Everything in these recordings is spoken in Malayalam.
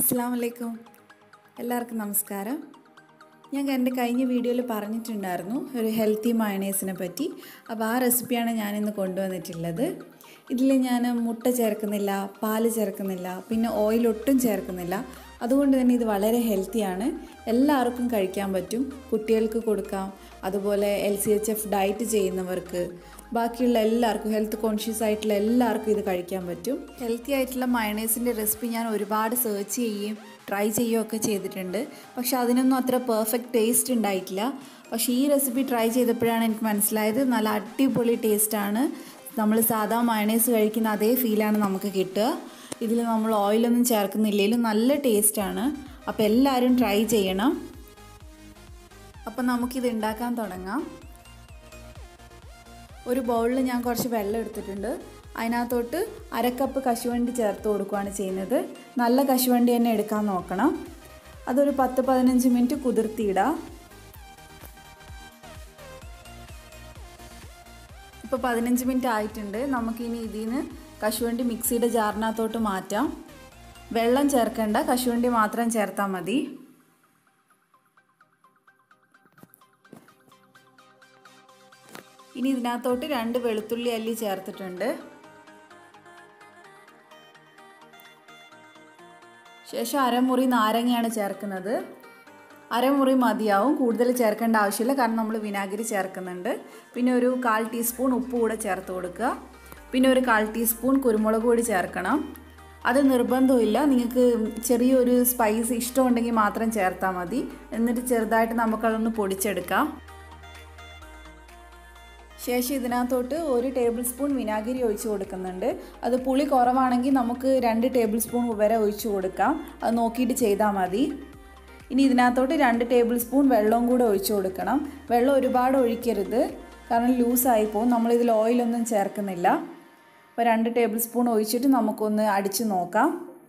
അസ്സാം വലൈക്കും എല്ലാവർക്കും നമസ്കാരം ഞാൻ എൻ്റെ കഴിഞ്ഞ വീഡിയോയിൽ പറഞ്ഞിട്ടുണ്ടായിരുന്നു ഒരു ഹെൽത്തി മയണൈസിനെ പറ്റി അപ്പോൾ ആ റെസിപ്പിയാണ് ഞാനിന്ന് കൊണ്ടുവന്നിട്ടുള്ളത് ഇതിൽ ഞാൻ മുട്ട ചേർക്കുന്നില്ല പാല് ചേർക്കുന്നില്ല പിന്നെ ഓയിൽ ഒട്ടും ചേർക്കുന്നില്ല അതുകൊണ്ട് തന്നെ ഇത് വളരെ ഹെൽത്തിയാണ് എല്ലാവർക്കും കഴിക്കാൻ പറ്റും കുട്ടികൾക്ക് കൊടുക്കാം അതുപോലെ L C H F diet ചെയ്യുന്നവർക്ക് ബാക്കിയുള്ള എല്ലാവർക്കും ഹെൽത്ത് കോൺഷ്യസ് ആയിട്ടുള്ള എല്ലാവർക്കും ഇത് കഴിക്കാൻ പറ്റും ഹെൽത്തി ആയിട്ടുള്ള മയണൈസിൻ്റെ റെസിപ്പി ഞാൻ ഒരുപാട് സെർച്ച് ചെയ്യുകയും ട്രൈ ചെയ്യുകയൊക്കെ ചെയ്തിട്ടുണ്ട് പക്ഷെ അതിനൊന്നും അത്ര പെർഫെക്റ്റ് ടേസ്റ്റ് ഉണ്ടായിട്ടില്ല പക്ഷേ ഈ റെസിപ്പി ട്രൈ ചെയ്തപ്പോഴാണ് എനിക്ക് മനസ്സിലായത് നല്ല അടിപൊളി ടേസ്റ്റാണ് നമ്മൾ സാധാ മയണൈസ് കഴിക്കുന്ന അതേ ഫീലാണ് നമുക്ക് കിട്ടുക ഇതിൽ നമ്മൾ ഓയിലൊന്നും ചേർക്കുന്നില്ലെങ്കിലും നല്ല ടേസ്റ്റാണ് അപ്പോൾ എല്ലാവരും ട്രൈ ചെയ്യണം അപ്പോൾ നമുക്കിത് ഉണ്ടാക്കാൻ തുടങ്ങാം ഒരു ബൗളിൽ ഞാൻ കുറച്ച് വെള്ളം എടുത്തിട്ടുണ്ട് അതിനകത്തോട്ട് അരക്കപ്പ് കശുവണ്ടി ചേർത്ത് കൊടുക്കുകയാണ് ചെയ്യുന്നത് നല്ല കശുവണ്ടി തന്നെ എടുക്കാൻ നോക്കണം അതൊരു പത്ത് പതിനഞ്ച് മിനിറ്റ് കുതിർത്തിയിടാം ഇപ്പോൾ പതിനഞ്ച് മിനിറ്റ് ആയിട്ടുണ്ട് നമുക്കിനി ഇതിൽ നിന്ന് കശുവണ്ടി മിക്സിയുടെ ജാറിനകത്തോട്ട് മാറ്റാം വെള്ളം ചേർക്കേണ്ട കശുവണ്ടി മാത്രം ചേർത്താൽ മതി ഇനി ഇതിനകത്തോട്ട് രണ്ട് വെളുത്തുള്ളി അല്ലി ചേർത്തിട്ടുണ്ട് ശേഷം അരമുറി നാരങ്ങയാണ് ചേർക്കുന്നത് അരമുറി മതിയാവും കൂടുതൽ ചേർക്കേണ്ട ആവശ്യമില്ല കാരണം നമ്മൾ വിനാഗിരി ചേർക്കുന്നുണ്ട് പിന്നെ ഒരു കാൽ ടീസ്പൂൺ ഉപ്പ് കൂടെ ചേർത്ത് കൊടുക്കുക പിന്നെ ഒരു കാൽ ടീസ്പൂൺ കുരുമുളക് പൊടി ചേർക്കണം അത് നിർബന്ധമില്ല നിങ്ങൾക്ക് ചെറിയൊരു സ്പൈസ് ഇഷ്ടമുണ്ടെങ്കിൽ മാത്രം ചേർത്താൽ മതി എന്നിട്ട് ചെറുതായിട്ട് നമുക്കതൊന്ന് പൊടിച്ചെടുക്കാം ശേഷം ഇതിനകത്തോട്ട് ഒരു ടേബിൾ സ്പൂൺ വിനാഗിരി ഒഴിച്ചു കൊടുക്കുന്നുണ്ട് അത് പുളി കുറവാണെങ്കിൽ നമുക്ക് രണ്ട് ടേബിൾ സ്പൂൺ വരെ ഒഴിച്ചു കൊടുക്കാം അത് നോക്കിയിട്ട് ചെയ്താൽ മതി ഇനി ഇതിനകത്തോട്ട് രണ്ട് ടേബിൾ സ്പൂൺ വെള്ളവും കൂടെ ഒഴിച്ചു കൊടുക്കണം വെള്ളം ഒരുപാട് ഒഴിക്കരുത് കാരണം ലൂസായി പോകും നമ്മളിതിൽ ഓയിലൊന്നും ചേർക്കുന്നില്ല അപ്പോൾ രണ്ട് ടേബിൾ സ്പൂൺ ഒഴിച്ചിട്ട് നമുക്കൊന്ന് അടിച്ച് നോക്കാം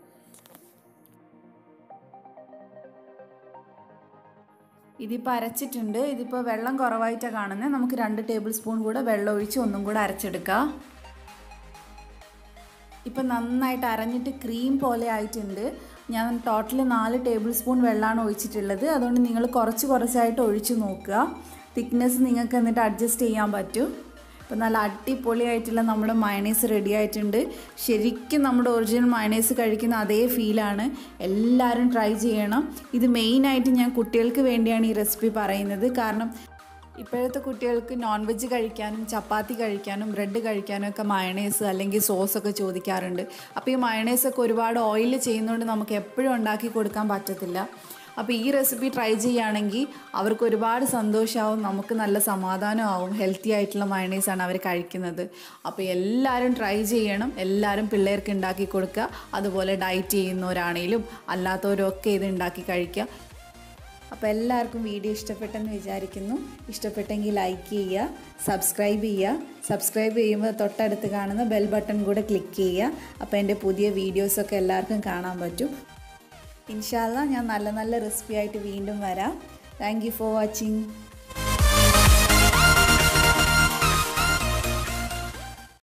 ഇതിപ്പോൾ അരച്ചിട്ടുണ്ട് ഇതിപ്പോൾ വെള്ളം കുറവായിട്ടാണ് കാണുന്നത് നമുക്ക് രണ്ട് ടേബിൾ സ്പൂൺ കൂടെ വെള്ളം ഒഴിച്ച് ഒന്നും കൂടെ അരച്ചെടുക്കാം ഇപ്പം നന്നായിട്ട് അരഞ്ഞിട്ട് ക്രീം പോലെ ആയിട്ടുണ്ട് ഞാൻ ടോട്ടൽ നാല് ടേബിൾ സ്പൂൺ വെള്ളമാണ് ഒഴിച്ചിട്ടുള്ളത് അതുകൊണ്ട് നിങ്ങൾ കുറച്ച് കുറച്ചായിട്ട് ഒഴിച്ച് നോക്കുക തിക്നെസ് നിങ്ങൾക്ക് എന്നിട്ട് അഡ്ജസ്റ്റ് ചെയ്യാൻ പറ്റും ഇപ്പം നല്ല അടിപൊളിയായിട്ടുള്ള നമ്മുടെ മയണൈസ് റെഡി ആയിട്ടുണ്ട് ശരിക്കും നമ്മുടെ ഒറിജിനൽ മയണൈസ് കഴിക്കുന്ന അതേ ഫീലാണ് എല്ലാവരും ട്രൈ ചെയ്യണം ഇത് മെയിനായിട്ട് ഞാൻ കുട്ടികൾക്ക് വേണ്ടിയാണ് ഈ റെസിപ്പി പറയുന്നത് കാരണം ഇപ്പോഴത്തെ കുട്ടികൾക്ക് നോൺ വെജ് കഴിക്കാനും ചപ്പാത്തി കഴിക്കാനും ബ്രെഡ് കഴിക്കാനും ഒക്കെ മയണൈസ് അല്ലെങ്കിൽ സോസൊക്കെ ചോദിക്കാറുണ്ട് അപ്പോൾ ഈ മയണൈസൊക്കെ ഒരുപാട് ഓയിൽ ചെയ്യുന്നതുകൊണ്ട് നമുക്ക് എപ്പോഴും ഉണ്ടാക്കി കൊടുക്കാൻ പറ്റത്തില്ല അപ്പോൾ ഈ റെസിപ്പി ട്രൈ ചെയ്യുകയാണെങ്കിൽ അവർക്ക് ഒരുപാട് സന്തോഷമാവും നമുക്ക് നല്ല സമാധാനമാവും ഹെൽത്തി ആയിട്ടുള്ള മയണൈസാണ് അവർ കഴിക്കുന്നത് അപ്പോൾ എല്ലാവരും ട്രൈ ചെയ്യണം എല്ലാവരും പിള്ളേർക്ക് ഉണ്ടാക്കി കൊടുക്കുക അതുപോലെ ഡയറ്റ് ചെയ്യുന്നവരാണേലും അല്ലാത്തവരൊക്കെ ഇത് ഉണ്ടാക്കി കഴിക്കുക അപ്പോൾ എല്ലാവർക്കും വീഡിയോ ഇഷ്ടപ്പെട്ടെന്ന് വിചാരിക്കുന്നു ഇഷ്ടപ്പെട്ടെങ്കിൽ ലൈക്ക് ചെയ്യുക സബ്സ്ക്രൈബ് ചെയ്യുക സബ്സ്ക്രൈബ് ചെയ്യുമ്പോൾ തൊട്ടടുത്ത് കാണുന്ന ബെൽ ബട്ടൺ കൂടെ ക്ലിക്ക് ചെയ്യുക അപ്പോൾ എൻ്റെ പുതിയ വീഡിയോസൊക്കെ എല്ലാവർക്കും കാണാൻ പറ്റും ഇൻഷാല്ല ഞാൻ നല്ല നല്ല റെസിപ്പി ആയിട്ട് വീണ്ടും വരാം താങ്ക് യു ഫോർ വാച്ചിങ്